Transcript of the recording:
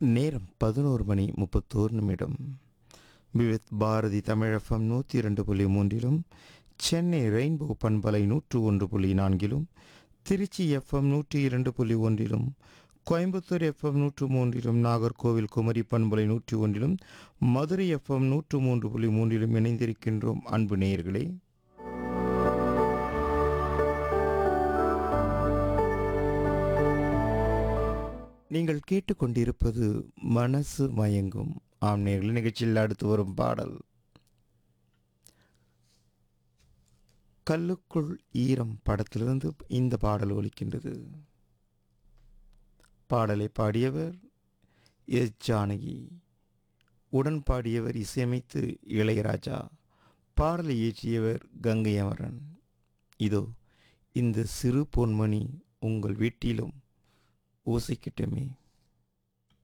நேரம் பதினோரு மணி முப்பத்தோரு நிமிடம் விவித் பாரதி தமிழகம் நூற்றி இரண்டு புள்ளி மூன்றிலும் சென்னை ரெயின்போ பண்பலை நூற்று ஒன்று புள்ளி நான்கிலும் திருச்சி எஃப்எம் நூற்றி இரண்டு புள்ளி ஒன்றிலும் கோயம்புத்தூர் எஃப்எம் நூற்று மூன்றிலும் நாகர்கோவில் குமரி பண்பலை நூற்றி ஒன்றிலும் மதுரை எஃப்எம் நூற்று மூன்று புள்ளி மூன்றிலும் இணைந்திருக்கின்றோம் அன்பு நேயர்களே நீங்கள் கேட்டுக்கொண்டிருப்பது மனசு மயங்கும் ஆம் நேயர்களே நிகழ்ச்சியில் அடுத்து வரும் பாடல் கல்லுக்குள் ஈரம் படத்திலிருந்து இந்த பாடல் ஒலிக்கின்றது பாடலை பாடியவர் எஸ் ஜானகி உடன் பாடியவர் இசையமைத்து இளையராஜா பாடலை இயற்றியவர் கங்கை அமரன் இதோ இந்த சிறு பொன்மணி உங்கள் வீட்டிலும் ஓசைக்கிட்டமே